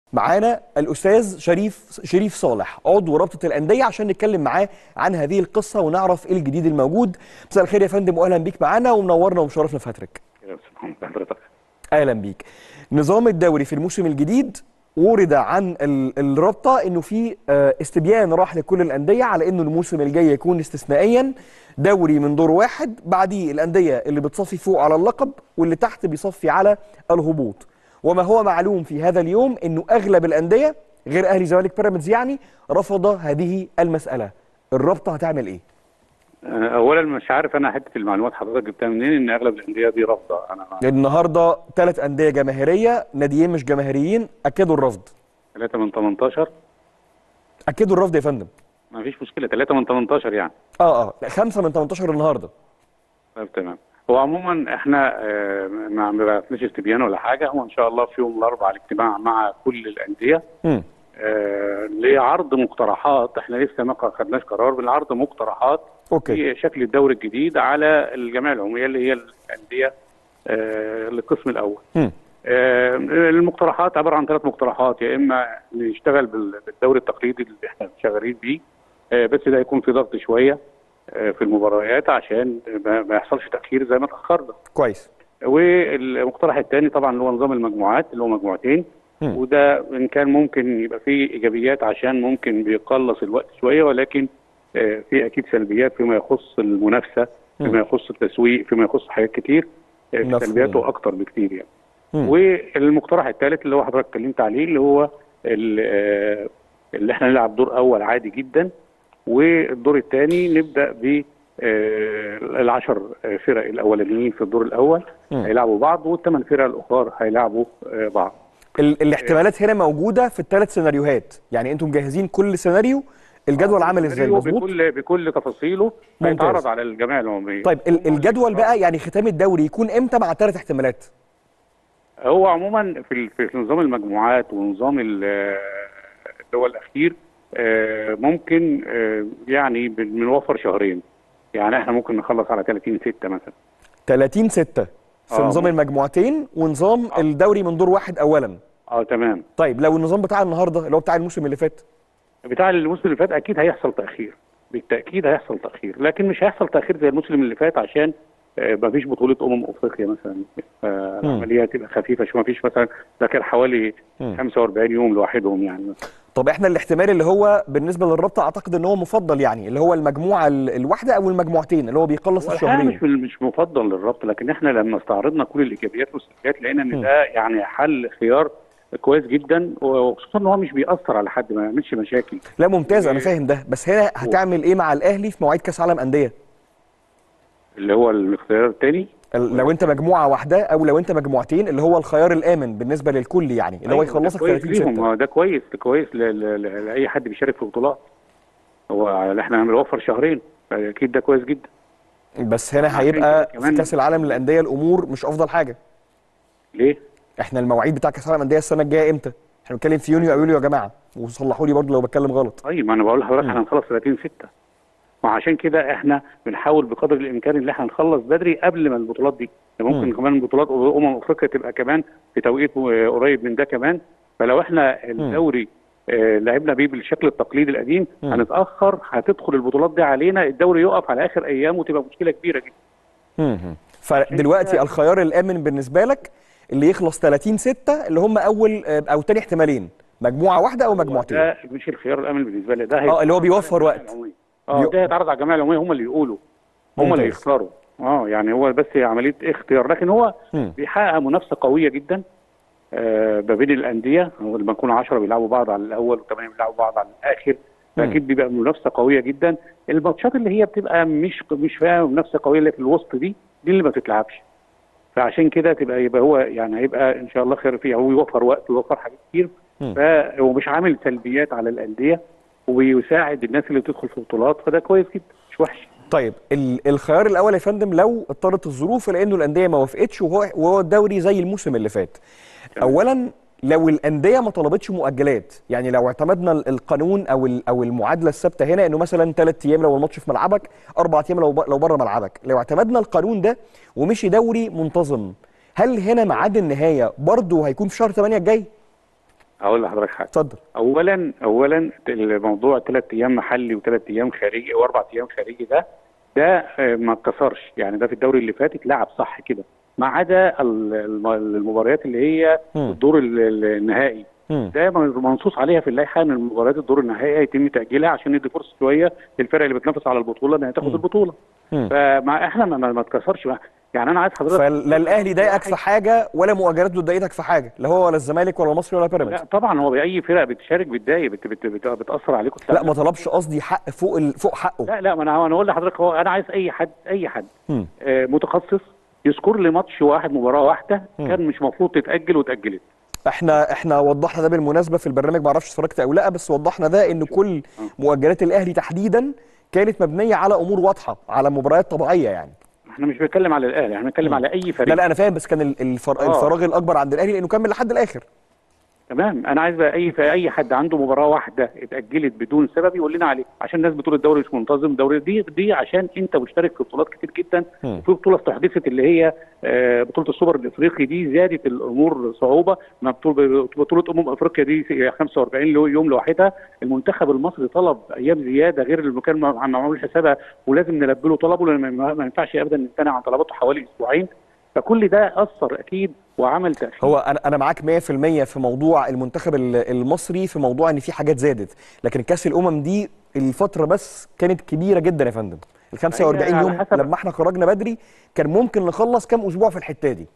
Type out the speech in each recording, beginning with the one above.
معانا الاستاذ شريف شريف صالح عضو رابطه الانديه عشان نتكلم معاه عن هذه القصه ونعرف ايه الجديد الموجود مساء الخير يا فندم واهلا بيك معانا ومنورنا ومشرفنا في هاتريك حضرتك اهلا بيك نظام الدوري في الموسم الجديد ورد عن ال- الرابطه انه في آه، استبيان راح لكل الانديه على انه الموسم الجاي يكون استثنائيا دوري من دور واحد بعديه الانديه اللي بتصفي فوق على اللقب واللي تحت بيصفي على الهبوط وما هو معلوم في هذا اليوم انه اغلب الانديه غير اهلي زمالك بيراميدز يعني رفض هذه المساله الرابطه هتعمل ايه اولا مش عارف انا حته المعلومات حضرتك جبتها منين ان اغلب الانديه دي رافضه انا النهارده ثلاث انديه جماهيريه ناديين مش جماهيريين اكدوا الرفض 3 من 18 اكدوا الرفض يا فندم ما فيش مشكله 3 من 18 يعني اه اه لا، خمسة من 18 النهارده طيب تمام هو عموما احنا آه، ما ما بعتناش استبيان ولا حاجه هو ان شاء الله في يوم الاربعاء الاجتماع مع كل الانديه امم آه، لعرض مقترحات احنا لسه ما خدناش قرار بالعرض مقترحات اوكي في شكل الدوري الجديد على الجمعيه العموميه اللي هي الانديه آه، القسم الاول امم آه، المقترحات عباره عن ثلاث مقترحات يا اما نشتغل بال- بالدوري التقليدي اللي احنا شغالين بيه آه، بس ده يكون في ضغط شويه آه، في المباريات عشان ما ما يحصلش تاخير زي ما تاخرنا كويس والمقترح الثاني طبعا اللي هو نظام المجموعات اللي هو مجموعتين مم. وده ان كان ممكن يبقى فيه ايجابيات عشان ممكن بيقلص الوقت شويه ولكن آه، في اكيد سلبيات فيما يخص المنافسه فيما يخص التسويق فيما يخص حاجات كتير آه، في مفهوم. سلبياته اكتر بكتير يعني مم. والمقترح الثالث اللي هو حضرتك اتكلمت عليه اللي هو ال- آه، اللي احنا نلعب دور اول عادي جدا والدور الثاني نبدا ب آه، العشر آه، فرق الاولانيين في الدور الاول مم. هيلعبوا بعض والثمان فرق الاخر هيلعبوا آه، بعض ال الاحتمالات هنا موجوده في الثلاث سيناريوهات يعني انتم مجهزين كل سيناريو الجدول عامل ازاي السيناريو مظبوط بكل بكل تفاصيله ممتاز. هيتعرض على الجمعيه العموميه طيب ال الجدول بقى يعني ختام الدوري يكون امتى مع ثلاث احتمالات هو عموما في ال- في نظام المجموعات ونظام ال- اللي هو الاخير آه، ممكن آه، يعني بن- بنوفر شهرين يعني احنا ممكن نخلص على 30 6 مثلا 30 6 في آه، نظام ممكن. المجموعتين ونظام الدوري من دور واحد اولا اه تمام طيب لو النظام بتاع النهارده اللي هو بتاع الموسم اللي فات بتاع الموسم اللي فات اكيد هيحصل تاخير بالتاكيد هيحصل تاخير لكن مش هيحصل تاخير زي الموسم اللي فات عشان آه، مفيش بطوله امم افريقيا مثلا فالعمليه هتبقى خفيفه شويه مفيش مثلا ده كان حوالي مم. 45 يوم لوحدهم يعني طب احنا الاحتمال اللي هو بالنسبه للرابطه اعتقد ان هو مفضل يعني اللي هو المجموعه ال- الواحده او المجموعتين اللي هو بيخلص هو الحقيقة الشهرين مش مش مفضل للربط لكن احنا لما استعرضنا كل الايجابيات والسلبيات لقينا م. ان ده يعني حل خيار كويس جدا وخصوصا ان هو مش بيأثر على حد ما يعملش مشاكل لا ممتاز انا إيه. فاهم ده بس هنا هتعمل ايه مع الاهلي في مواعيد كاس عالم انديه اللي هو الاختيار الثاني ال- لو انت مجموعه واحده او لو انت مجموعتين اللي هو الخيار الامن بالنسه للكل يعني اللي هو يخلصك كويس 30 ليهم 6 هو ده كويس ده كويس ل- ل- ل- لاي حد بيشارك في بطولات هو احنا هنوفر شهرين اكيد ده كويس جدا بس هنا عشان هيبقى كده في كمان- كاس العالم للانديه الامور مش افضل حاجه ليه؟ احنا المواعيد بتاع كاس العالم للانديه السنه الجايه امتى احنا بنتكلم في يونيو او يوليو يا جماعه وصلحوا لي برضه لو بتكلم غلط طيب ما انا بقول لحضرتك م. احنا هنخلص 30 6 وعشان كده احنا بنحاول بقدر الامكان ان احنا نخلص بدري قبل ما البطولات دي ده ممكن م. كمان بطولات امم افريقيا تبقى كمان في توقيت آه، قريب من ده كمان فلو احنا الدوري آه، لعبنا بيه بالشكل التقليدي القديم م. هنتاخر هتدخل البطولات دي علينا الدوري يقف على اخر ايام وتبقى مشكله كبيره جدا مهم. فدلوقتي الخيار الامن بالنسبه لك اللي يخلص 30 6 اللي هم اول آه، او تاني احتمالين مجموعه واحده او مجموعتين ده مش الخيار الامن بالنسبه لي ده اه اللي هو بيوفر هيتعرض على وقت الجمعية العمومية. اه بيو- ده هيتعرض على الجمعيه العموميه هم اللي يقولوا هم اللي ممتاز. يختاروا اه يعني هو بس عمليه اختيار لكن هو مم. بيحقق منافسه قويه جدا آه ما بين الانديه هو لما يكونوا 10 بيلعبوا بعض على الاول و8 بيلعبوا بعض على الاخر مم. فاكيد بيبقى منافسه قويه جدا الماتشات اللي هي بتبقى مش مش فيها منافسه قويه اللي في الوسط دي دي اللي ما بتتلعبش فعشان كده تبقى يبقى هو يعني هيبقى ان شاء الله خير فيها هو يوفر وقت ويوفر حاجات كتير مم. فهو مش عامل سلبيات على الانديه وبيساعد الناس اللي بتدخل في بطولات فده كويس جدا مش وحش طيب ال- الخيار الاول يا فندم لو اضطرت الظروف لانه الانديه ما وافقتش وهو وهو الدوري زي الموسم اللي فات تمام. اولا لو الانديه ما طلبتش مؤجلات يعني لو اعتمدنا ال- القانون او ال- او المعادله الثابته هنا انه مثلا ثلاث ايام لو الماتش في ملعبك اربع ايام لو ب- لو بره ملعبك لو اعتمدنا القانون ده ومشي دوري منتظم هل هنا ميعاد النهايه برضه هيكون في شهر 8 الجاي هقول لحضرتك حاجه اتفضل اولا اولا الموضوع ثلاث ايام محلي وثلاث ايام خارجي واربع ايام خارجي ده ده آه، ما اتكسرش يعني ده في الدوري اللي فات اتلعب صح كده ما عدا ال- الم- المباريات اللي هي مم. الدور ال- ال- النهائي مم. ده منصوص عليها في اللائحه ان المباريات الدور النهائي هيتم تاجيلها عشان ندي فرصه شويه للفرق اللي بتنافس على البطوله انها تاخد مم. البطوله مم. فما احنا ما, ما ما اتكسرش بقى. يعني انا عايز حضرتك فلا الاهلي ضايقك في حاجه ولا مؤجلاته ضايقتك في حاجه لا هو ولا الزمالك ولا المصري ولا بيراميدز لا طبعا هو باي فرق بتشارك بتضايق بت بت بت بتاثر عليكم لا ما طلبش قصدي حق فوق ال... فوق حقه لا لا ما انا انا اقول لحضرتك هو انا عايز اي حد اي حد مم. آه، متخصص يذكر لي ماتش واحد مباراه واحده مم. كان مش مفروض تتاجل واتاجلت احنا احنا وضحنا ده بالمناسبه في البرنامج ما اعرفش اتفرجت او لا بس وضحنا ده ان كل مؤجلات الاهلي تحديدا كانت مبنيه على امور واضحه على مباريات طبيعيه يعني احنا مش بنتكلم على الاهلي احنا بنتكلم على اي فريق لا لا انا فاهم بس كان ال- الفر... آه. الفراغ الاكبر عند الاهلي لانه كمل لحد الاخر تمام انا عايز بقى اي في اي حد عنده مباراه واحده اتاجلت بدون سبب يقول لنا عليه عشان الناس بتقول الدوري مش منتظم الدوري دي دي عشان انت مشترك في بطولات كتير جدا مم. وفي بطوله استحدثت اللي هي آه، بطوله السوبر الافريقي دي زادت الامور صعوبه ما بطوله بطوله امم افريقيا دي 45 لو- يوم لوحدها المنتخب المصري طلب ايام زياده غير اللي كان مع- معمول حسابها ولازم نلبي له طلبه لان ما ما ينفعش ابدا نمتنع عن طلباته حوالي اسبوعين فكل ده اثر اكيد وعمل تاخير هو انا انا معاك 100% في موضوع المنتخب ال- المصري في موضوع ان في حاجات زادت لكن كاس الامم دي الفتره بس كانت كبيره جدا يا فندم ال 45 هي على يوم حسب- لما احنا خرجنا بدري كان ممكن نخلص كام اسبوع في الحته دي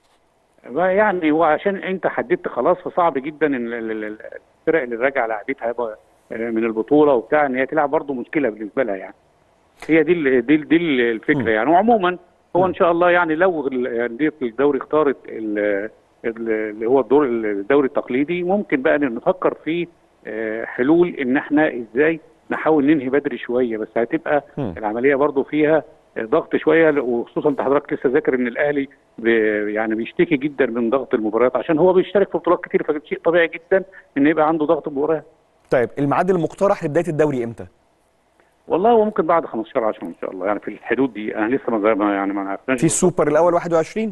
يعني هو عشان انت حددت خلاص فصعب جدا ان ال- ال- ال- الفرق اللي راجع لعبتها بقى من البطوله وبتاع ان هي تلعب برضه مشكله بالنسبه لها يعني هي دي ال- دي ال- دي ال- الفكره يعني وعموما هو ان شاء الله يعني لو ال- انديه الدوري اختارت ال- ال- اللي هو الدور الدوري التقليدي ممكن بقى نفكر في آه، حلول ان احنا ازاي نحاول ننهي بدري شويه بس هتبقى مم. العمليه برضه فيها ضغط شويه وخصوصا انت حضرتك لسه ذاكر ان الاهلي بي- يعني بيشتكي جدا من ضغط المباريات عشان هو بيشترك في بطولات كتير فشيء طبيعي جدا ان يبقى عنده ضغط مباريات طيب الميعاد المقترح لبدايه الدوري امتى والله هو ممكن بعد 15 10 ان شاء الله يعني في الحدود دي انا لسه ما ما- يعني ما عرفناش في السوبر الاول 21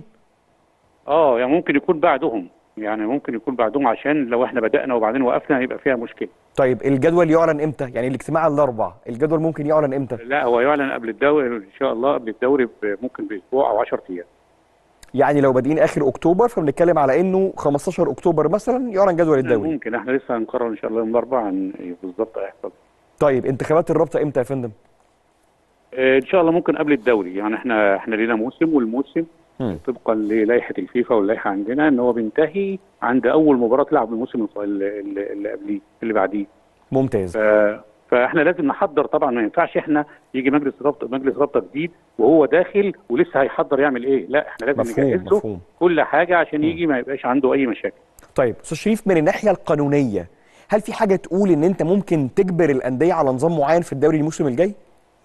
اه يعني ممكن يكون بعدهم يعني ممكن يكون بعدهم عشان لو احنا بدانا وبعدين وقفنا هيبقى فيها مشكله طيب الجدول يعلن امتى يعني الاجتماع الاربع الجدول ممكن يعلن امتى لا هو يعلن قبل الدوري ان شاء الله قبل الدوري ب- ممكن باسبوع او 10 ايام يعني لو بادئين اخر اكتوبر فبنتكلم على انه 15 اكتوبر مثلا يعلن جدول الدوري ممكن احنا لسه هنقرر ان شاء الله يوم الاربعاء عن إيه بالظبط هيحصل طيب انتخابات الرابطه امتى يا فندم آه، ان شاء الله ممكن قبل الدوري يعني احنا احنا لينا موسم والموسم مم. طبقا للائحه الفيفا واللائحه عندنا ان هو بينتهي عند اول مباراه تلعب الموسم الف- اللي اللي قبليه اللي بعديه ممتاز ف- فاحنا لازم نحضر طبعا ما ينفعش احنا يجي مجلس رابطه مجلس رابطه جديد وهو داخل ولسه هيحضر يعمل ايه لا احنا لازم مفهوم نجهز له مفهوم كل حاجه عشان يجي ما يبقاش عنده اي مشاكل طيب استاذ شريف من الناحيه القانونيه هل في حاجه تقول ان انت ممكن تجبر الانديه على نظام معين في الدوري الموسم الجاي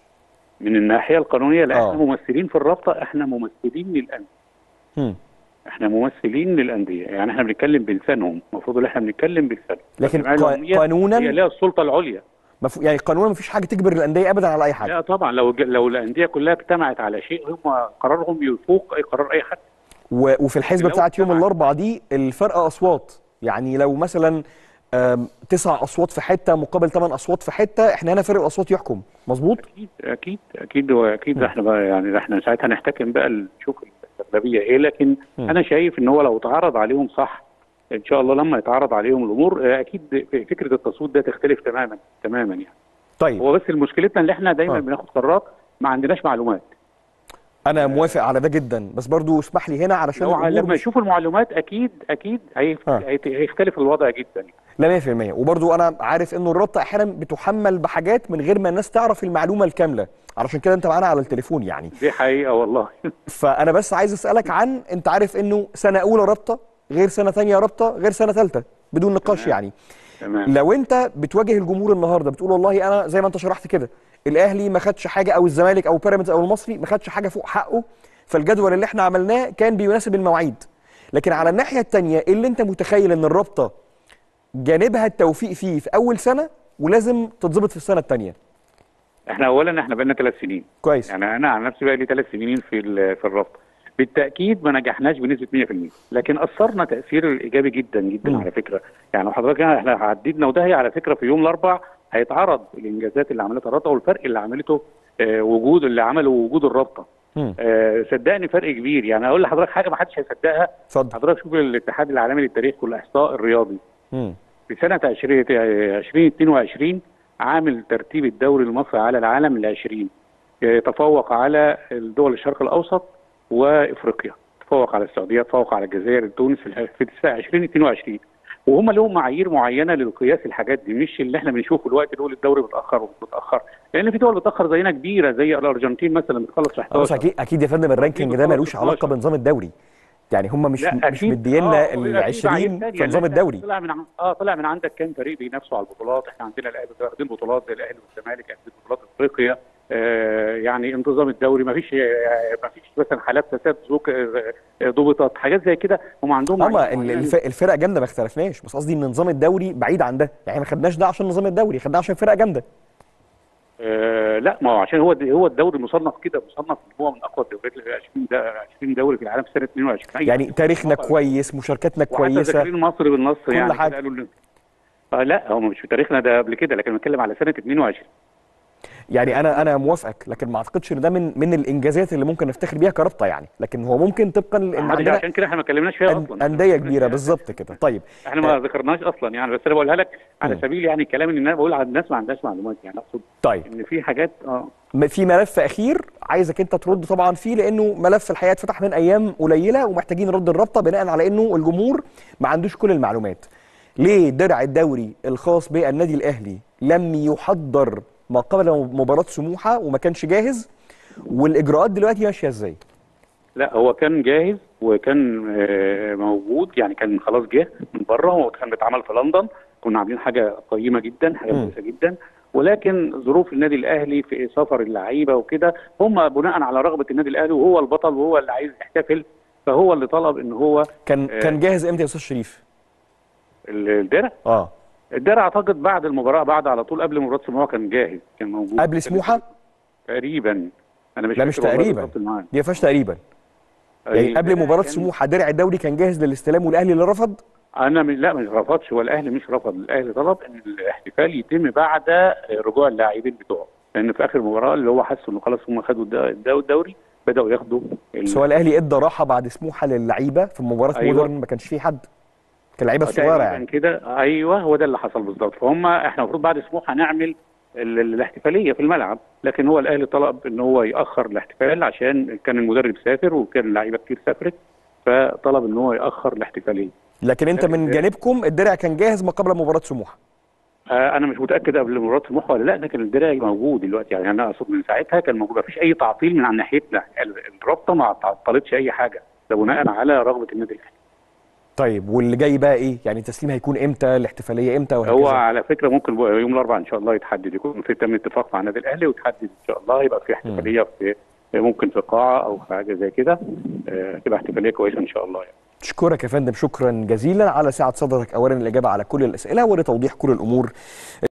من الناحيه القانونيه لا آه. احنا ممثلين في الرابطه احنا ممثلين للانديه مم. احنا ممثلين للانديه يعني احنا بنتكلم بلسانهم المفروض ان احنا بنتكلم بلسانهم لكن الجمعية قا- العمومية قانونا هي لها السلطه العليا مف... يعني قانونا مفيش حاجه تجبر الانديه ابدا على اي حاجه لا طبعا لو لو الانديه كلها اجتمعت على شيء هم قرارهم يفوق اي قرار اي حد و... وفي الحسبه لو بتاعت يوم طبعاً. الاربعاء دي الفرق اصوات يعني لو مثلا آم، تسع اصوات في حته مقابل ثمان اصوات في حته احنا هنا فرق الاصوات يحكم مظبوط اكيد اكيد اكيد واكيد احنا بقى يعني احنا ساعتها نحتكم بقى نشوف الاغلبيه ايه لكن مم. انا شايف ان هو لو اتعرض عليهم صح ان شاء الله لما يتعرض عليهم الامور آه، اكيد فكره التصويت ده تختلف تماما تماما يعني طيب هو بس مشكلتنا اللي احنا دايما آه. بناخد قرارات ما عندناش معلومات انا موافق على ده جدا بس برضو اسمح لي هنا علشان لو الأمور لما مش- يشوفوا المعلومات اكيد اكيد هيف- آه. هيت- هيختلف الوضع جدا لا 100% وبرضو انا عارف انه الرابطه احيانا بتحمل بحاجات من غير ما الناس تعرف المعلومه الكامله علشان كده انت معانا على التليفون يعني دي حقيقه والله فانا بس عايز اسالك عن انت عارف انه سنه اولى رابطه غير سنه ثانيه رابطه غير سنه ثالثه بدون نقاش تمام. يعني تمام لو انت بتواجه الجمهور النهارده بتقول والله انا زي ما انت شرحت كده الاهلي ما خدش حاجه او الزمالك او بيراميدز او المصري ما خدش حاجه فوق حقه فالجدول اللي احنا عملناه كان بيناسب المواعيد لكن على الناحيه الثانيه اللي انت متخيل ان الرابطه جانبها التوفيق فيه في اول سنه ولازم تتظبط في السنه الثانيه احنا اولا احنا بقالنا ثلاث سنين كويس يعني انا عن نفسي بقى لي ثلاث سنين في ال- في الرابطه بالتاكيد ما نجحناش بنسبه 100% لكن اثرنا تاثير ايجابي جدا جدا مم. على فكره يعني لو حضرتك احنا عدينا وده هي على فكره في يوم الاربع هيتعرض الانجازات اللي عملتها الرابطه والفرق اللي عملته آه، وجود اللي عمله وجود الرابطه مم. آه، صدقني فرق كبير يعني اقول لحضرتك حاجه ما حدش هيصدقها اتفضل حضرتك شوف الاتحاد العالمي للتاريخ والاحصاء الرياضي مم. في سنه 20 2022 عامل ترتيب الدوري المصري على العالم ال 20 يتفوق على دول الشرق الاوسط وافريقيا تفوق على السعوديه تفوق على الجزائر تونس في في 2022 وهم لهم معايير معينه للقياس الحاجات دي مش اللي احنا بنشوفه دلوقتي نقول الدوري متاخر ومتاخر لان في دول بتاخر زينا كبيره زي الارجنتين مثلا بتخلص في بص 11 اكيد اكيد يا فندم الرانكينج ده ملوش علاقه بنظام الدوري يعني هم مش لا مش أكيد. مدينا آه، ال أكيد معايير 20 تانية. في نظام لأن الدوري طلع من عن... اه طلع من عندك كام فريق بينافسوا على البطولات احنا عندنا الاهلي واخدين بطولات زي الاهلي والزمالك اخدين بطولات افريقيا آه يعني انتظام الدوري ما فيش ما فيش مثلا حالات فساد سلوك آه، آه، ضبطت حاجات زي كده هم عندهم اما معايير ال- معينة. الف- الفرق جامده ما اختلفناش بس قصدي ان نظام الدوري بعيد عن ده يعني ما خدناش ده عشان نظام الدوري خدناه عشان فرق جامده آه لا ما هو عشان هو هو الدوري مصنف كده مصنف ان هو من اقوى الدوريات اللي 20 ده 20 دوري في العالم في سنه 22 يعني تاريخنا كويس مشاركتنا وحتى كويسه ذاكرين مصر بالنص كل يعني حاجة. كده قالوا لنا آه لا هم مش في تاريخنا ده قبل كده لكن بنتكلم على سنه 22 يعني انا انا موافقك لكن ما اعتقدش ان ده من من الانجازات اللي ممكن نفتخر بيها كرابطه يعني لكن هو ممكن طبقا لان عشان عندنا عشان كده احنا ما اتكلمناش فيها أن- اصلا انديه كبيره بالظبط كده طيب احنا ما ذكرناش اصلا يعني بس انا بقولها لك على مم. سبيل يعني الكلام ان انا بقول على الناس ما عندهاش معلومات يعني اقصد طيب ان في حاجات اه م- في ملف اخير عايزك انت ترد طبعا فيه لانه ملف الحقيقه اتفتح من ايام قليله ومحتاجين نرد الرابطه بناء على انه الجمهور ما عندوش كل المعلومات ليه درع الدوري الخاص بالنادي الاهلي لم يحضر ما قبل مباراه سموحه وما كانش جاهز والاجراءات دلوقتي ماشيه ازاي لا هو كان جاهز وكان آه، موجود يعني كان خلاص جه من بره وكان بيتعمل في لندن كنا عاملين حاجه قيمه جدا حاجه مم. كويسه جدا ولكن ظروف النادي الاهلي في سفر اللعيبه وكده هم بناء على رغبه النادي الاهلي وهو البطل وهو اللي عايز يحتفل فهو اللي طلب ان هو كان آه. كان جاهز امتى يا استاذ شريف الدرع اه الدرع اعتقد بعد المباراه بعد على طول قبل مباراه سموحه كان جاهز كان موجود قبل سموحه تقريبا انا مش لا مش فاكر والله تقريبا بالظبط الميعاد. دي ما فيهاش تقريبا يعني قبل الدرع مباراه كان- سموحه درع الدوري كان جاهز للاستلام والاهلي اللي رفض انا من لا مش رفضش هو الاهلي مش رفض الاهلي طلب ان الاحتفال يتم بعد رجوع اللاعبين بتوعه لان في اخر مباراه اللي هو حسوا انه خلاص هم خدوا الد- الد- الدوري بداوا ياخدوا ال- بس هو الاهلي ادى راحه بعد سموحه للعيبه في مباراه أيوة. مودرن ما كانش فيه حد كان لعيبه صغيره تقريباً يعني كده ايوه هو ده اللي حصل بالظبط فهم احنا المفروض بعد سموحه نعمل ال- ال- الاحتفاليه في الملعب لكن هو الاهلي طلب ان هو ياخر الاحتفال عشان كان المدرب سافر وكان اللعيبه كتير سافرت فطلب ان هو ياخر الاحتفاليه لكن انت من جانبكم الدرع كان جاهز ما قبل مباراه سموحه آه، انا مش متاكد قبل مباراه سموحه ولا لا لكن الدرع موجود دلوقتي يعني انا اقصد من ساعتها كان موجود مفيش اي تعطيل من عن ناحيتنا ال- الرابطه ما تعطلتش اي حاجه ده بناء على رغبه النادي الاهلي طيب واللي جاي بقى ايه يعني التسليم هيكون امتى الاحتفاليه امتى هو وهكذا على فكره ممكن بقى يوم الاربعاء ان شاء الله يتحدد يكون في تم اتفاق مع النادي الاهلي وتحدد ان شاء الله يبقى في احتفاليه في ممكن في قاعه او في حاجه زي كده آه، تبقى احتفاليه كويسه ان شاء الله يعني. اشكرك يا فندم شكرا جزيلا على سعه صدرك اولا الاجابه على كل الاسئله ولتوضيح كل الامور